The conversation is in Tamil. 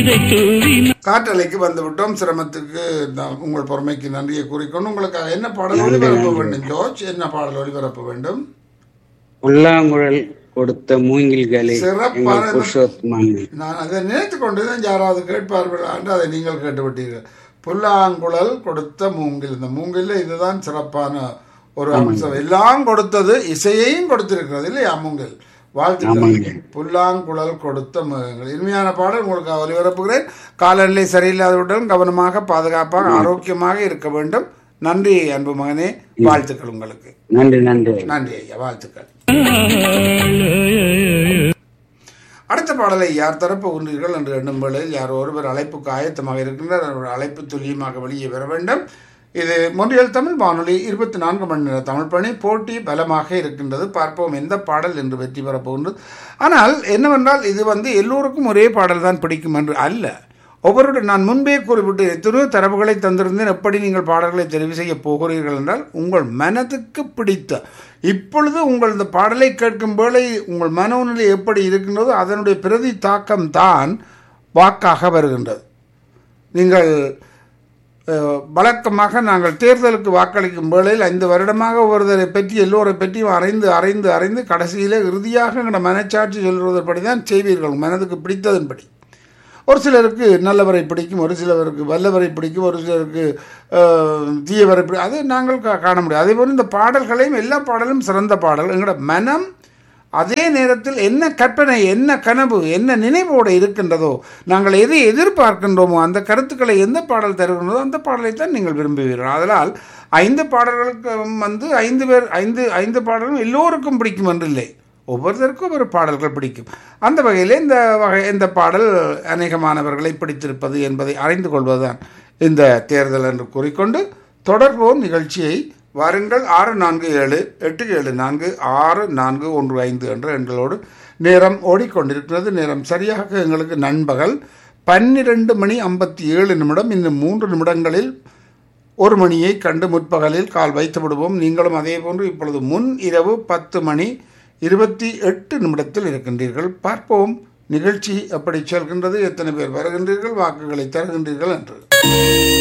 இதை தூவி காற்றலைக்கு வந்துவிட்டோம் சிரமத்துக்கு நான் உங்கள் பொறுமைக்கு நன்றியை கூறிக்கொண்டு உங்களுக்காக என்ன பாடல் ஒளிபரப்ப வேண்டும் ஜோர்ஜ் என்ன பாடல் ஒளிபரப்ப வேண்டும் புல்லாங்குழல் கொடுத்த மூங்கில்களே சிறப்பான எங்கள் புருஷோத்தமன் நான் அதை நினைத்து கொண்டுதான் யாராவது கேட்பார்கள் என்று அதை நீங்கள் கேட்டுவிட்டீர்கள் புல்லாங்குழல் கொடுத்த மூங்கில் இந்த மூங்கில்ல இதுதான் சிறப்பான ஒரு அம்சம் எல்லாம் கொடுத்தது இசையையும் கொடுத்திருக்கிறது இல்லையா மூங்கில் வாழ்த்துக்கள் ஆமாங்க. புல்லாங்குழல் கொடுத்த முகங்கள் இனிமையான பாடல் உங்களுக்கு ஒலிபரப்புகிறேன் காலநிலை சரியில்லாதவுடன் கவனமாக பாதுகாப்பாக ஆரோக்கியமாக இருக்க வேண்டும் நன்றி அன்பு மகனே வாழ்த்துக்கள் உங்களுக்கு நன்றி நன்றி நன்றி ஐயா வாழ்த்துக்கள் அடுத்த பாடலை யார் தரப்பு உண்டீர்கள் என்று எண்ணும் வேளையில் யார் ஒருவர் அழைப்புக்கு ஆயத்தமாக இருக்கின்றார் அவர் அழைப்பு துல்லியமாக வெளியே வர வேண்டும் இது மொன்றியல் தமிழ் வானொலி இருபத்தி நான்கு மணி நேர தமிழ் பணி போட்டி பலமாக இருக்கின்றது பார்ப்போம் எந்த பாடல் என்று வெற்றி பெறப் போகின்றது ஆனால் என்னவென்றால் இது வந்து எல்லோருக்கும் ஒரே பாடல் தான் பிடிக்கும் என்று அல்ல ஒவ்வொருடைய நான் முன்பே குறிப்பிட்டு எத்தனையோ தரவுகளை தந்திருந்தேன் எப்படி நீங்கள் பாடல்களை தெரிவு செய்ய போகிறீர்கள் என்றால் உங்கள் மனதுக்கு பிடித்த இப்பொழுது உங்கள் இந்த பாடலை கேட்கும் வேளை உங்கள் மனோநிலை எப்படி இருக்கின்றதோ அதனுடைய பிரதி தாக்கம் தான் வாக்காக வருகின்றது நீங்கள் அஹ், வழக்கமாக நாங்கள் தேர்தலுக்கு வாக்களிக்கும் வேளையில் ஐந்து வருடமாக ஒருவரை பற்றி எல்லோரை பற்றியும் அரைந்து அரைந்து அரைந்து கடைசியில் இறுதியாக எங்களோட மனச்சாட்சி சொல்வதன்படி தான் செய்வீர்கள் மனதுக்கு பிடித்ததன்படி ஒரு சிலருக்கு நல்லவரை பிடிக்கும் ஒரு சிலருக்கு வல்லவரை பிடிக்கும் ஒரு சிலருக்கு அஹ், தீயவரை பிடி அது நாங்கள் கா- காண முடியும் அதே போல் இந்த பாடல்களையும் எல்லா பாடலும் சிறந்த பாடல் எங்களோட மனம் அதே நேரத்தில் என்ன கற்பனை என்ன கனவு என்ன நினைவோடு இருக்கின்றதோ நாங்கள் எதை எதிர்பார்க்கின்றோமோ அந்த கருத்துக்களை எந்த பாடல் தருகின்றதோ அந்த பாடலை தான் நீங்கள் விரும்புவீர்கள் அதனால் ஐந்து பாடல்களுக்கு வந்து ஐந்து பேர் ஐந்து ஐந்து பாடலும் எல்லோருக்கும் பிடிக்கும் என்றில்லை ஒவ்வொருத்தருக்கும் ஒரு பாடல்கள் பிடிக்கும் அந்த வகையில் இந்த வகை இந்த பாடல் அநேகமானவர்களை பிடித்திருப்பது என்பதை அறிந்து கொள்வதுதான் இந்த தேர்தல் என்று கூறிக்கொண்டு தொடர்போம் நிகழ்ச்சியை வாருங்கள் ஆறு நான்கு ஏழு எட்டு ஏழு நான்கு ஆறு நான்கு ஒன்று ஐந்து என்ற எண்களோடு நேரம் ஓடிக்கொண்டிருக்கிறது நேரம் சரியாக எங்களுக்கு நண்பகல் பன்னிரண்டு மணி ஐம்பத்தி ஏழு நிமிடம் இன்னும் மூன்று நிமிடங்களில் ஒரு மணியை கண்டு முற்பகலில் கால் வைத்து விடுவோம் நீங்களும் அதே போன்று இப்பொழுது முன் இரவு பத்து மணி இருபத்தி எட்டு நிமிடத்தில் இருக்கின்றீர்கள் பார்ப்போம் நிகழ்ச்சி எப்படி செல்கின்றது எத்தனை பேர் வருகின்றீர்கள் வாக்குகளை தருகின்றீர்கள் என்று